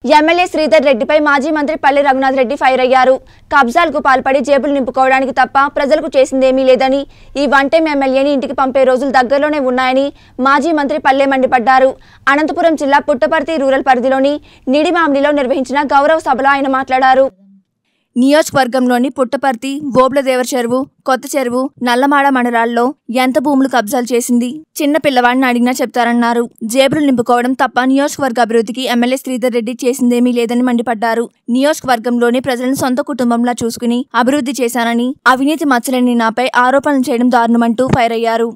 MLA Sridhar రెడ్డిపై మాజీ మంత్రి పల్లి రఘునాథ్ రెడ్డి ఫైర్ అయ్యారు కబ్జాలకు పాల్పడి జేబులు నింపుకోవడానికి తప్ప ప్రజలకు చేసిందేమీ లేదని ఈ వన్ టైం ఎమ్మెల్యేని ఇంటికి పంపే రోజులు దగ్గరలోనే ఉన్నాయని మాజీ మంత్రి పల్లె మండిపడ్డారు అనంతపురం జిల్లా పుట్టపర్తి రూరల్ పరిధిలోని నిడిమామిడిలో నిర్వహించిన గౌరవ సభలో ఆయన మాట్లాడారు నియోజకవర్గంలోని పుట్టపర్తి ఓబ్లదేవర చెరువు కొత్త చెరువు నల్లమాడ మండలాల్లో ఎంత భూములు కబ్జాలు చేసింది చిన్న పిల్లవాడిని అడిగినా చెప్తారన్నారు జేబులు నింపుకోవడం తప్ప నియోజకవర్గ అభివృద్ధికి ఎమ్మెల్యే శ్రీధర్ రెడ్డి చేసిందేమీ లేదని మండిపడ్డారు నియోజకవర్గంలోని ప్రజలను సొంత కుటుంబంలా చూసుకుని అభివృద్ధి చేశానని అవినీతి మచ్చలేని నాపై ఆరోపణలు చేయడం దారుణమంటూ ఫైర్ అయ్యారు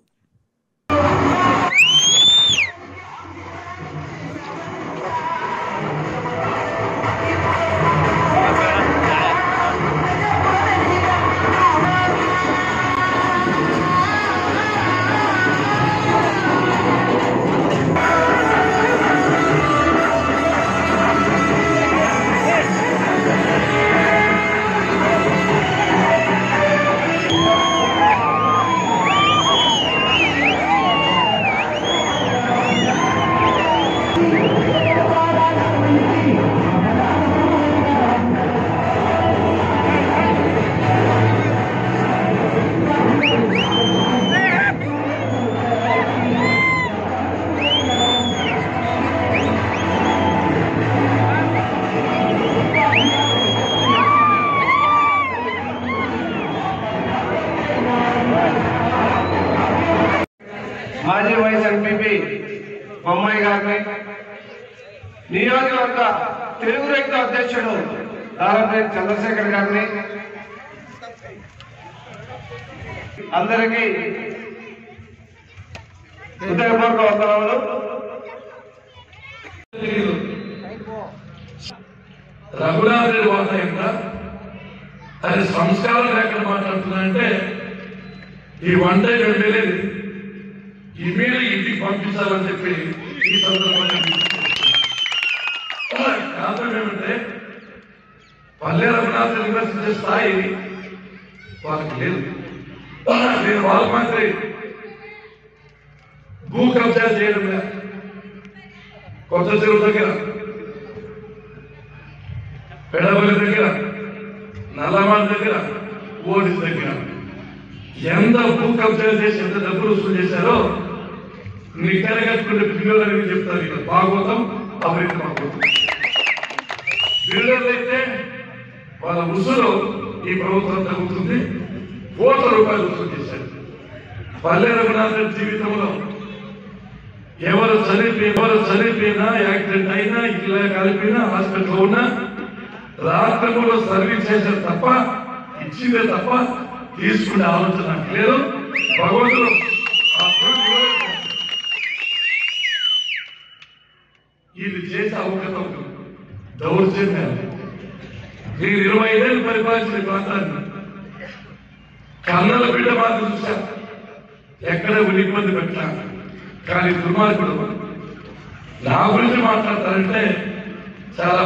మాజీ వైస్ ఎంపీపీ బొమ్మాయి గారిని నియోజకవర్గ తెలుగు రైతు అధ్యక్షుడు దాదాపు చంద్రశేఖర్ గారిని అందరికీ హృదయపూర్వక వందనములు రఘునాథ్ రెడ్డి వార్త ఎంత అది సంస్కారం లేకుండా మాట్లాడుతున్నానంటే ఈ వంట ఇక్కడ తెలియదు ఇమీడియట్ ఇంటికి పంపించాలని చెప్పి ఈ సందర్భంగా కారణం ఏమంటే పల్లె రఘునాథ్ విమర్శించే స్థాయి వాళ్ళకి లేదు నేను వాళ్ళ మంత్రి భూ కబ్జా చేయడం లేదు. కొత్త చెరువు దగ్గర పెడవలి దగ్గర నల్లమాల దగ్గర ఓడి దగ్గర ఎంత భూ కబ్జా చేసి ఎంత డబ్బులు వసూలు చేశారో నిక్కర కట్టుకునే పిల్లలని చెప్తారు ఇక్కడ భాగవతం అభివృద్ధి భాగవతం బిల్డర్లు అయితే వాళ్ళ ఉసులు ఈ ప్రభుత్వం తగ్గుతుంది కోట్ల రూపాయలు వసూలు చేశారు పల్లె రఘునాథ్ రెడ్డి జీవితంలో ఎవరు చనిపోయి ఎవరు చనిపోయినా యాక్సిడెంట్ అయినా ఇలా కలిపినా హాస్పిటల్లో ఉన్నా రాత్రిలో సర్వీస్ చేశారు తప్ప ఇచ్చిందే తప్ప తీసుకునే ఆలోచన నాకు లేదు భగవంతుడు ఆ కొడుకు ఇవ్వలేదు. ఇది చేసే అవకాశం దౌర్జన్యాలు నేను ఇరవై ఐదేళ్ళు పరిపాలించిన ఈ ప్రాంతాన్ని కన్నల బిడ్డ మాత్రం చూశా ఎక్కడ ఇబ్బంది పెట్టా కానీ దుర్మార్గుడు నా గురించి మాట్లాడతారంటే చాలా